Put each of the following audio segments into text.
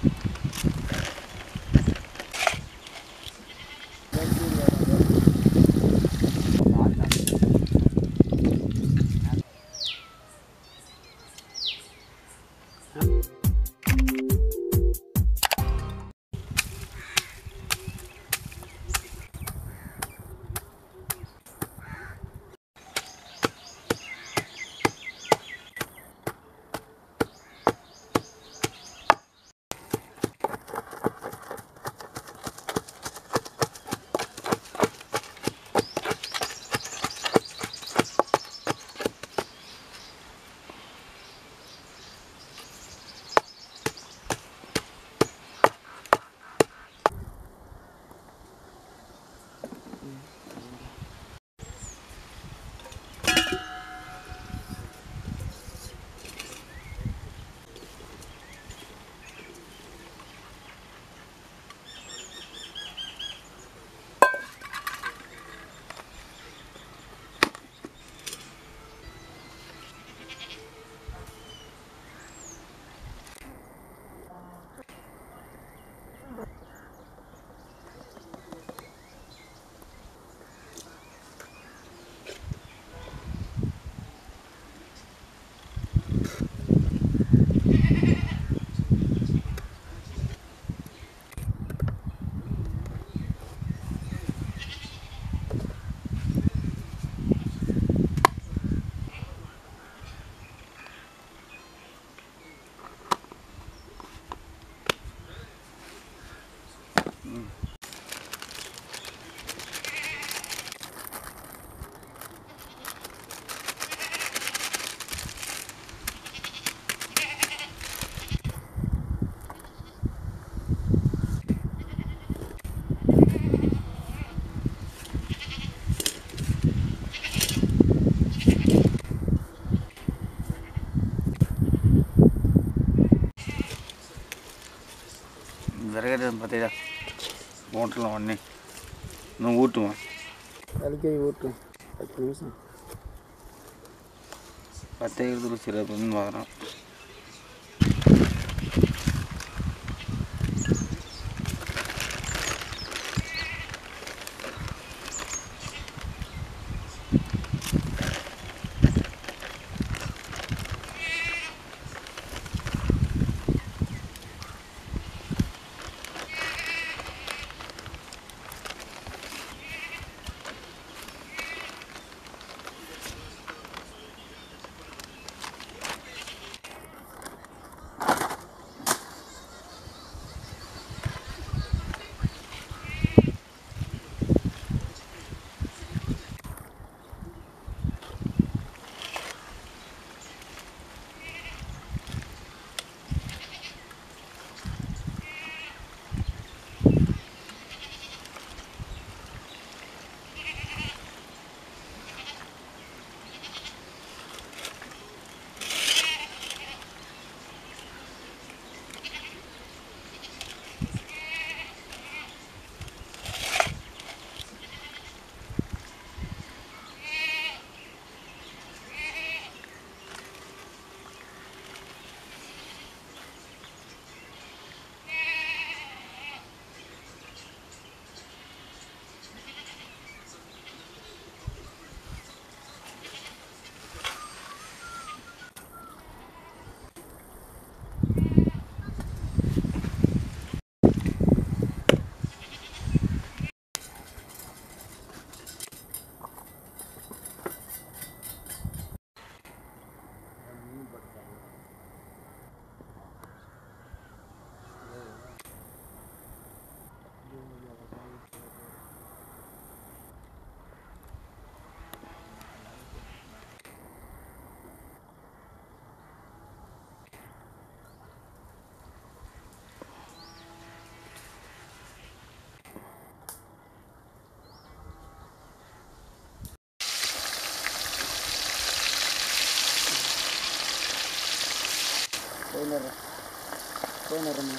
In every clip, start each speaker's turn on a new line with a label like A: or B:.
A: விறகு பார்த்தீங்களா மோட்டரில் ஒன்றே இன்னும் ஊட்டுவோம்
B: தலைக்கை ஊட்டும் பத்து நிமிஷம்
A: பத்தாயிரத்துக்கு சிறப்புன்னு பார்க்குறோம்
B: போயிடுறேன் போயிடுறேன்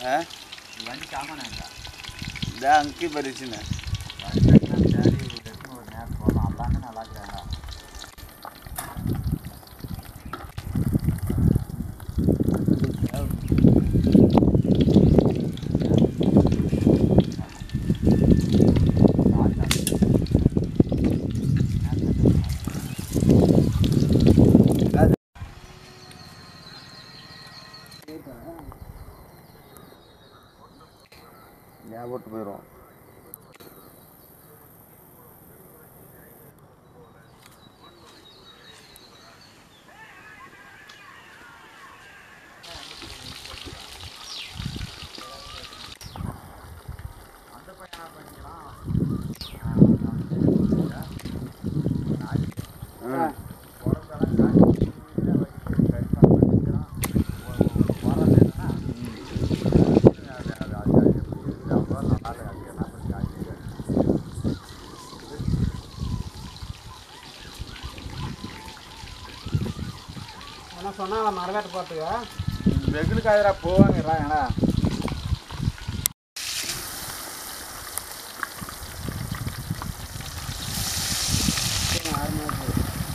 A: ஆ
C: வண்டி சாமானாங்க
A: இந்த அங்கே பறிச்சுண்ணே
C: வண்டி சரி எடுத்துன்னு ஒரு நேரம் போகலாம் எல்லாமே நல்லா இருக்கிறாங்க
A: ஞாபகத்து போயிடும்
B: ஆனால் சொன்னாங்களா மரவேட்டை பார்த்துக்க
C: வெகுலுக்கு அதில் போவாங்கடா ஏன்னா
B: ஆறு மாதம்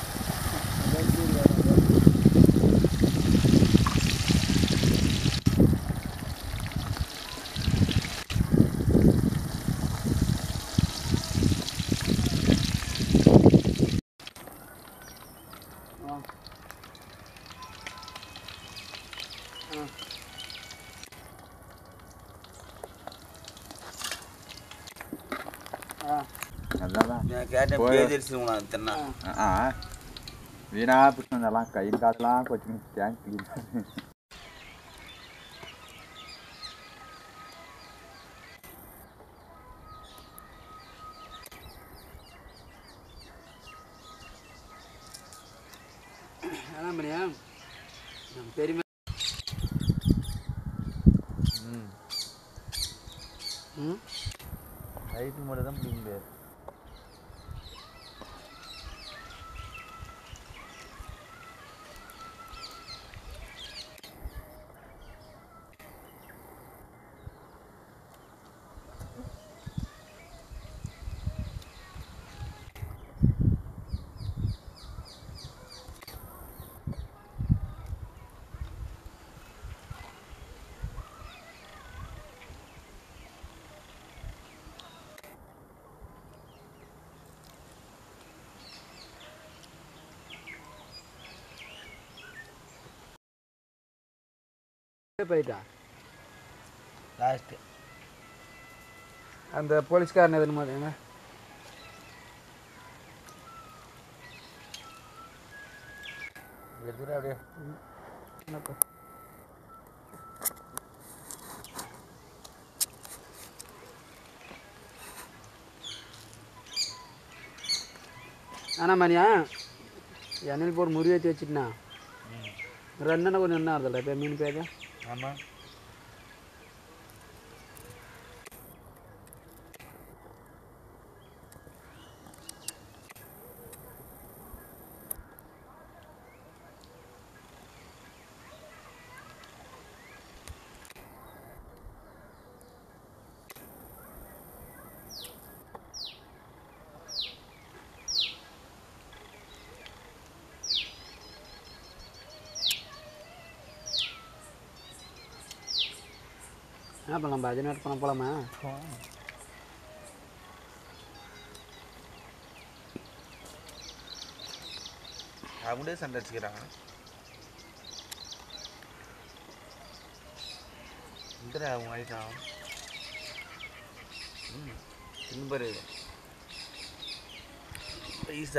B: ஆ
C: அதான்
A: நான் கேட்டேன்
C: போய்.
A: பேஜரிச்சு உனக்கு தென்னா
C: ஆ வீணா பிடிச்சி வந்தெல்லாம் கையில் காதெல்லாம் கொச்சு டேங்க்
B: என்ன பண்ணியா நம்ம பெரியமா ம்
A: ரைட்டு மட்டும் தான் பிடிக்க முடியாது
B: போயிட்டா
A: லாஸ்ட்டு
B: அந்த போலீஸ்காரன் எதுன்னு மாதிரிங்க
A: எடுத்துட்டு அப்படியே
B: என்னப்பா அண்ணா மணியா எண்ணெயில் போட்டு முறி ஏற்றி வச்சுட்டுண்ணா ரெண்டெண்ணா கொஞ்சம் என்ன ஆகுதுல்ல இப்போ மீன் பேரு
A: ஆமாம்
B: என்ன பண்ணலாம் பதினெட்டு பண்ண போகலாமா
A: அப்படியே சண்டை அடிச்சுக்கிறாங்க இந்த அவங்க ஆயிட்டான் ம் தின்பரு பைசா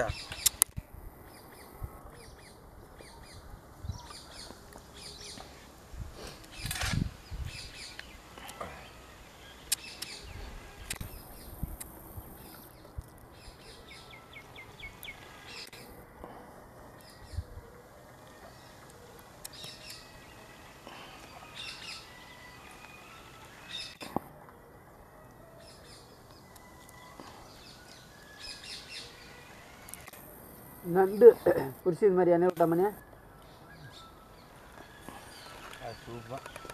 B: நண்டு பிடிச்சி இது மாதிரி எண்ணெய் விட்டா மணியா
A: சூப்பர்